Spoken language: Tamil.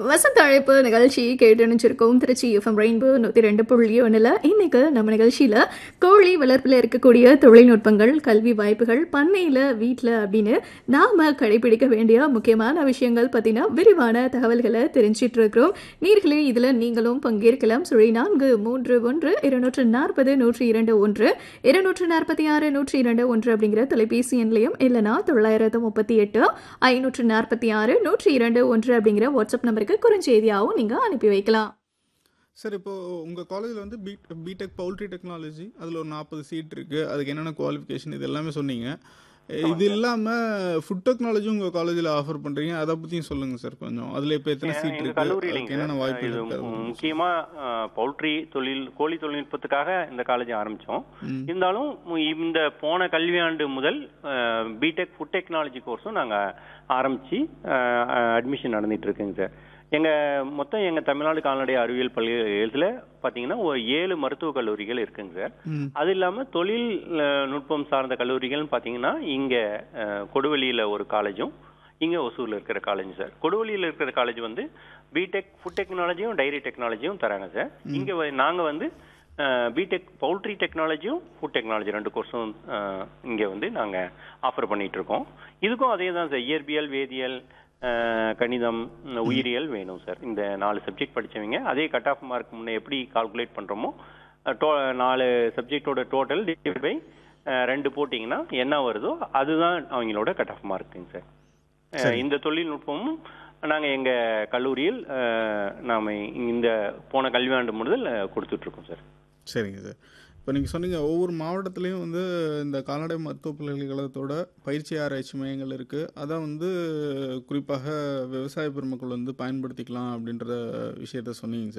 வசந்த அழைப்பு நிகழ்ச்சி கேட்டு நினைச்சிருக்கோம் திருச்சி எஃப்எம் ரெயின்போ நூற்றி ரெண்டு புள்ளி ஒன்றில் இன்னைக்கு நம்ம நிகழ்ச்சியில் கோழி வளர்ப்பில் இருக்கக்கூடிய தொழில்நுட்பங்கள் கல்வி வாய்ப்புகள் பண்ணையில் வீட்டில் அப்படின்னு நாம் கடைபிடிக்க வேண்டிய முக்கியமான விஷயங்கள் பற்றின விரிவான தகவல்களை தெரிஞ்சிட்டு இருக்கிறோம் நீர்களே இதில் நீங்களும் பங்கேற்கலாம் சுழி நான்கு மூன்று ஒன்று இருநூற்று நாற்பது நூற்றி இரண்டு ஒன்று இருநூற்று நாற்பத்தி ஆறு நூற்றி இரண்டு ஒன்று அப்படிங்கிற தொலைபேசி எண்லையும் இல்லைனா தொள்ளாயிரத்து முப்பத்தி எட்டு ஐநூற்று நாற்பத்தி ஆறு நூற்றி இரண்டு ஒன்று அப்படிங்கிற வாட்ஸ்அப் நம்பருக்கு குறுஞ்செய்தியாகவும் நீங்கள் அனுப்பி வைக்கலாம் சார் இப்போ உங்கள் காலேஜில் வந்து பி பிடெக் பவுல்ட்ரி டெக்னாலஜி அதில் ஒரு நாற்பது சீட் இருக்குது அதுக்கு என்னென்ன குவாலிஃபிகேஷன் இது எல்லாமே சொன்னீங்க இது இல்லாமல் ஃபுட் டெக்னாலஜி உங்கள் காலேஜில் ஆஃபர் பண்ணுறீங்க அதை பற்றியும் சொல்லுங்கள் சார் கொஞ்சம் அதில் இப்போ எத்தனை சீட் எங்க இருக்குது கல்லூரியிலைங்க அதுக்கு என்னென்ன வாய்ப்பு இது இருக்குது மு- முக்கியமா பவுல்ட்ரி தொழில் கோழி தொழில்நுட்பத்துக்காக இந்த காலேஜ் ஆரம்பிச்சோம் இருந்தாலும் மு- இந்த போன கல்வியாண்டு முதல் பிடெக் ஃபுட் டெக்னாலஜி கோர்ஸும் நாங்க ஆரம்பிச்சு அட்மிஷன் நடந்துட்டு இருக்குங்க சார் எங்க மொத்தம் எங்க தமிழ்நாடு கால்நடை அறிவியல் பல்கலைக்கழகத்துல பாத்தீங்கன்னா ஒரு ஏழு மருத்துவக் கல்லூரிகள் இருக்குங்க சார் ம் அது இல்லாம தொழில் அஹ், நுட்பம் சார்ந்த கல்லூரிகள்னு பாத்தீங்கன்னா இங்க அஹ், கொடுவள்ளியில ஒரு காலேஜும் இங்க ஒசூர்ல இருக்கிற காலேஜ் சார் கொடுவள்ளியில இருக்கிற காலேஜ் வந்து பிடெக் ஃபுட் டெக்னாலஜியும் டைரி டெக்னாலஜியும் தராங்க சார் இங்க வ- நாங்க வந்து பிடெக் பவுல்ட்ரி டெக்னாலஜியும் ஃபுட் டெக்னாலஜி ரெண்டு கோர்ஸும் இங்க வந்து நாங்க ஆஃபர் பண்ணிட்டு இருக்கோம் இதுக்கும் அதே தான் சார் இயற்பியல் வேதியியல் அஹ், கணிதம் உம், உயிரியல் வேணும் சார் இந்த நாலு சப்ஜெக்ட் படிச்சவங்க அதே கட் ஆஃப் மார்க் முன்ன எப்படி கால்குலேட் பண்றோமோ அஹ், டோ- நாலு சப்ஜெக்டோட டோட்டல் டிவைட் பை ரெண்டு போட்டிங்கன்னா என்ன வருதோ அதுதான் அவங்களோட கட் ஆஃப் மார்க்குங்க சார் அஹ், இந்த தொழில்நுட்பமும் நாங்க எங்க கல்லூரியில் அஹ், நாம இந்த போன கல்வியாண்டு முதல் அஹ், கொடுத்துட்டு இருக்கோம் சார் சரிங்க சார் இப்போ நீங்கள் சொன்னீங்க ஒவ்வொரு மாவட்டத்துலேயும் வந்து இந்த கால்நடை மருத்துவ பல்கலைக்கழகத்தோட பயிற்சி ஆராய்ச்சி மையங்கள் இருக்குது அதை வந்து குறிப்பாக விவசாய பெருமக்கள் வந்து பயன்படுத்திக்கலாம் அப்படின்ற விஷயத்த சொன்னீங்க சார்